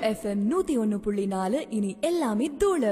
FM நூத்தி ஒன்னு புள்ளி நாலு இனி எல்லாமே தூளு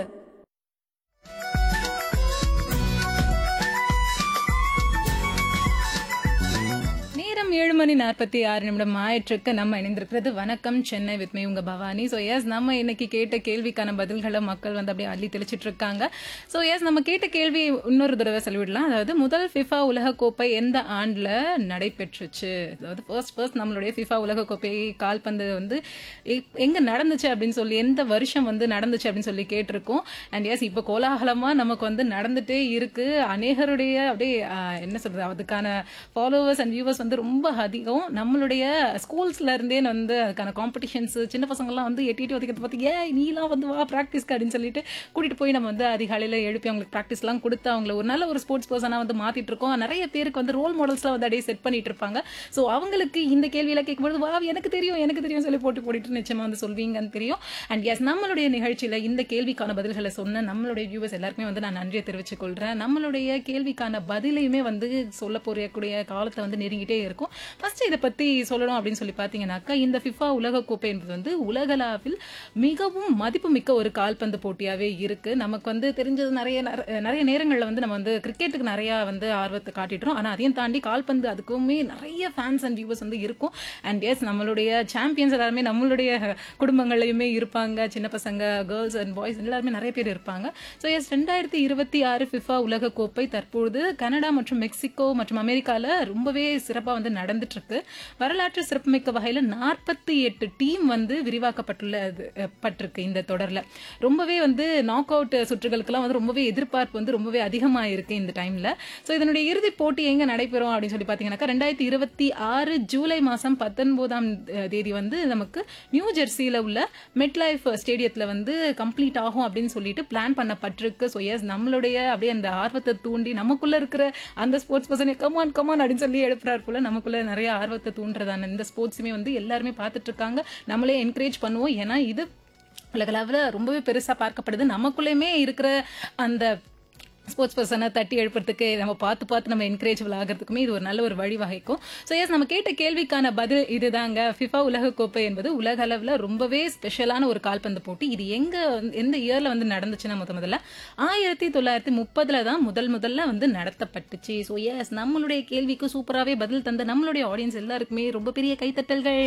நேரம் ஏழு மணி நாற்பத்தி ஆறு நிமிடம் ஆயிற்றுக்கு நம்ம இணைந்திருக்கிறது வணக்கம் சென்னை வித் மீ உங்க பவானி ஸோ எஸ் நம்ம இன்னைக்கு கேட்ட கேள்விக்கான பதில்களை மக்கள் வந்து அப்படியே அள்ளி தெளிச்சிட்டு இருக்காங்க ஸோ எஸ் நம்ம கேட்ட கேள்வி இன்னொரு தடவை சொல்லிவிடலாம் அதாவது முதல் ஃபிஃபா உலகக்கோப்பை எந்த ஆண்டில் நடைபெற்றுச்சு அதாவது ஃபர்ஸ்ட் ஃபர்ஸ்ட் நம்மளுடைய ஃபிஃபா உலகக்கோப்பை கால்பந்து வந்து எ- எங்க நடந்துச்சு அப்படின்னு சொல்லி எந்த வருஷம் வந்து நடந்துச்சு அப்படின்னு சொல்லி கேட்டிருக்கோம் அண்ட் எஸ் இப்போ கோலாகலமா நமக்கு வந்து நடந்துட்டே இருக்கு அநேகருடைய அப்படியே ஆஹ், என்ன சொல்றது அதுக்கான ஃபாலோவர்ஸ் அண்ட் வியூவர்ஸ் வந்து ரொம்ப அதிகம் நம்மளுடைய ஸ்கூல்ஸ்ல இருந்தே வந்து அதுக்கான காம்படிஷன்ஸ் சின்ன பசங்கள்லாம் வந்து எட்டி எட்டி ஒதுக்கிறது பார்த்து ஏன் நீலாம் வந்து வா ப்ராக்டிஸ்க்கு அப்படின்னு சொல்லிட்டு கூட்டிட்டு போய் நம்ம வந்து அதிகாலையில் எழுப்பி அவங்களுக்கு ப்ராக்டிஸ்லாம் கொடுத்து அவங்கள ஒரு நல்ல ஒரு ஸ்போர்ட்ஸ் பர்சனாக வந்து மாத்திட்டு இருக்கோம் நிறைய பேருக்கு வந்து ரோல் மாடல்ஸ்லாம் வந்து அப்படியே செட் பண்ணிட்டு இருப்பாங்க ஸோ அவங்களுக்கு இந்த கேள்வியெல்லாம் கேட்கும்போது வா எனக்கு தெரியும் எனக்கு தெரியும் சொல்லி போட்டு போட்டுட்டு நிச்சயமா வந்து சொல்வீங்கன்னு தெரியும் அண்ட் எஸ் நம்மளுடைய நிகழ்ச்சியில இந்த கேள்விக்கான பதில்களை சொன்ன நம்மளுடைய வியூவர்ஸ் எல்லாருக்குமே வந்து நான் நன்றியை தெரிவித்துக் கொள்றேன் நம்மளுடைய கேள்விக்கான பதிலையுமே வந்து சொல்ல போறக்கூடிய காலத்தை வந்து நெருங்கிட்டே இருக்கும் ஃபர்ஸ்ட் இதை பத்தி சொல்லணும் அப்படின்னு சொல்லி பார்த்தீங்கன்னாக்கா இந்த ஃபிஃபா உலகக்கோப்பை என்பது வந்து உலகளாவில் மிகவும் மதிப்புமிக்க ஒரு கால்பந்து போட்டியாவே இருக்கு நமக்கு வந்து தெரிஞ்சது நிறைய நர- நிறைய நேரங்களில் வந்து நம்ம வந்து கிரிக்கெட்டுக்கு நிறைய வந்து ஆர்வத்தை காட்டிட்டோம் ஆனா அதையும் தாண்டி கால்பந்து அதுக்குமே நிறைய ஃபேன்ஸ் அண்ட் வியூவர்ஸ் வந்து இருக்கும் அண்ட் எஸ் நம்மளுடைய சாம்பியன்ஸ் எல்லாருமே நம்மளுடைய குடும்பங்கள்லையுமே இருப்பாங்க சின்ன பசங்க கேர்ள்ஸ் அண்ட் பாய்ஸ் எல்லாருமே நிறைய பேர் இருப்பாங்க ஸோ எஸ் ரெண்டாயிரத்தி இருபத்தி ஆறு ஃபிஃபா உலகக்கோப்பை தற்பொழுது கனடா மற்றும் மெக்சிகோ மற்றும் அமெரிக்கால ரொம்பவே சிறப்பாக வந்து நடந்துட்டு இருக்கு வரலாற்று சிறப்புமிக்க வகையில் நாற்பத்தி எட்டு டீம் வந்து விரிவாக்கப்பட்டுள்ளது அஹ், பட்டிருக்கு இந்த தொடர்ல ரொம்பவே வந்து நாக் அவுட் சுற்றுகளுக்கெல்லாம் வந்து ரொம்பவே எதிர்பார்ப்பு வந்து ரொம்பவே அதிகமாக இருக்கு இந்த டைம்ல ஸோ இதனுடைய இறுதிப் போட்டி எங்க நடைபெறும் அப்படின்னு சொல்லி பார்த்தீங்கன்னாக்கா ரெண்டாயிரத்தி இருபத்தி ஆறு ஜூலை மாதம் பத்தொன்பதாம் தேதி வந்து நமக்கு நியூ ஜெர்சியில் உள்ள மெட் லைஃப் ஸ்டேடியத்தில் வந்து கம்ப்ளீட் ஆகும் அப்படின்னு சொல்லிட்டு பிளான் பண்ணப்பட்டிருக்கு ஸோ எஸ் நம்மளுடைய அப்படியே அந்த ஆர்வத்தை தூண்டி நமக்குள்ள இருக்கிற அந்த ஸ்போர்ட்ஸ் பர்சனை கமான் கமான் அப்படின்னு சொல்லி எழுப்புறாரு போல நமக்குள்ள நிறைய ஆர்வத்தை தூண்டுறதான இந்த ஸ்போர்ட்ஸுமே வந்து எல்லாருமே பார்த்துட்டு இருக்காங்க நம்மளே என்கரேஜ் பண்ணுவோம் ஏன்னா இது உலகளவில் ரொம்பவே பெருசாக பார்க்கப்படுது நமக்குள்ளேயுமே இருக்கிற அந்த ஸ்போர்ட்ஸ் பர்சனை தட்டி எழுப்புறதுக்கு நம்ம பார்த்து பார்த்து நம்ம என்கரேஜபிள் ஆகிறதுக்குமே இது ஒரு நல்ல ஒரு வழிவகைக்கும் ஸோ எஸ் நம்ம கேட்ட கேள்விக்கான பதில் இதுதாங்க ஃபிஃபா உலகக்கோப்பை என்பது உலக அளவில் ரொம்பவே ஸ்பெஷலான ஒரு கால்பந்து போட்டி இது எங்க வந்து- எந்த இயர்ல வந்து நடந்துச்சுன்னா முத முதல்ல ஆயிரத்தி தொள்ளாயிரத்தி முப்பதுல தான் முதல் முதல்ல வந்து நடத்தப்பட்டுச்சு ஸோ எஸ் நம்மளுடைய கேள்விக்கு சூப்பராகவே பதில் தந்த நம்மளுடைய ஆடியன்ஸ் எல்லாருக்குமே ரொம்ப பெரிய கைத்தட்டல்கள்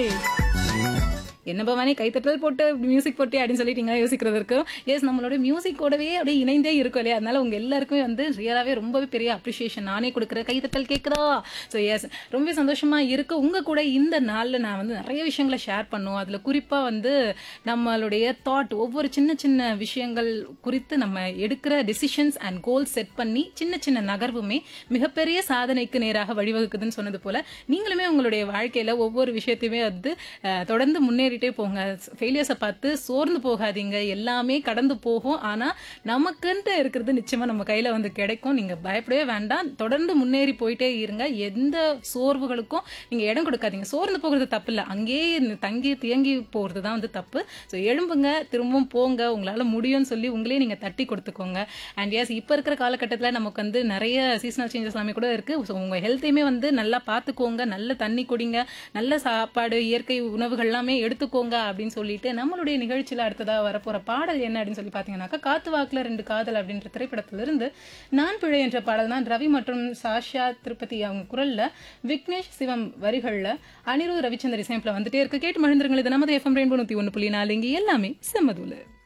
என்ன பவானி கைத்தட்டல் போட்டு மியூசிக் போட்டு அப்படின்னு சொல்லிட்டீங்க யோசிக்கிறது இருக்கும் எஸ் நம்மளோட மியூசிக்கோடவே அப்படியே இணைந்தே இருக்கும் இல்லையா அதனால உங்க எல்லாருக்குமே வந்து ரியலாவே ரொம்பவே பெரிய அப்ரிசியேஷன் நானே கொடுக்குற கைத்தட்டல் கேட்குதா ஸோ எஸ் ரொம்ப சந்தோஷமா இருக்கு உங்க கூட இந்த நாள்ல நான் வந்து நிறைய விஷயங்களை ஷேர் பண்ணுவோம் அதுல குறிப்பா வந்து நம்மளுடைய தாட் ஒவ்வொரு சின்ன சின்ன விஷயங்கள் குறித்து நம்ம எடுக்கிற டெசிஷன்ஸ் அண்ட் கோல் செட் பண்ணி சின்ன சின்ன நகர்வுமே மிகப்பெரிய சாதனைக்கு நேராக வழிவகுக்குதுன்னு சொன்னது போல நீங்களுமே உங்களுடைய வாழ்க்கையில ஒவ்வொரு விஷயத்தையுமே வந்து அஹ், தொடர்ந்து முன்னேறிட்டே போங்க ஃபெயிலியர்ஸை பார்த்து சோர்ந்து போகாதீங்க எல்லாமே கடந்து போகும் ஆனா நமக்குன்ட்டு இருக்கிறது நிச்சயமா நம்ம கையில வந்து கிடைக்கும் நீங்க பயப்படவே வேண்டாம் தொடர்ந்து முன்னேறி போயிட்டே இருங்க எந்த சோர்வுகளுக்கும் நீங்க இடம் கொடுக்காதீங்க சோர்ந்து போகிறது தப்பு இல்லை அங்கேயே தங்கி தியங்கி போகிறது தான் வந்து தப்பு ஸோ எழும்புங்க திரும்பவும் போங்க உங்களால முடியும்னு சொல்லி உங்களே நீங்க தட்டி கொடுத்துக்கோங்க அண்ட் எஸ் இப்போ இருக்கிற காலகட்டத்தில் நமக்கு வந்து நிறைய சீசனல் சேஞ்சஸ் எல்லாமே கூட இருக்கு ஸோ உங்க ஹெல்த்தையுமே வந்து நல்லா பார்த்துக்கோங்க நல்ல தண்ணி குடிங்க நல்ல சாப்பாடு இயற்கை உணவுகள் எல்லாமே எடுத்துக்கோங்க அப்படின்னு சொல்லிட்டு நம்மளுடைய நிகழ்ச்சியில் அடுத்ததாக வரப்போற பாடல் என்ன அப்படின்னு சொல்லி பார்த்தீங்கன்னாக்கா காத்து வாக்குல ரெண்டு காதல் அப்படின்ற திரைப்படத்திலிருந்து நான் பிழை என்ற பாடல் தான் ரவி மற்றும் சாஷா திருப்பதி அவங்க குரல்ல விக்னேஷ் சிவம் வரிகள்ல அனிருத் ரவிச்சந்தர் இசையமைப்பில் வந்துட்டே இருக்கு கேட்டு மகிழ்ந்துருங்கள் இது நமது எஃப்எம் ரெயின்போ நூற்றி ஒன்று புள்ளி நாலு இங்கே எல்லாமே செம்மதுல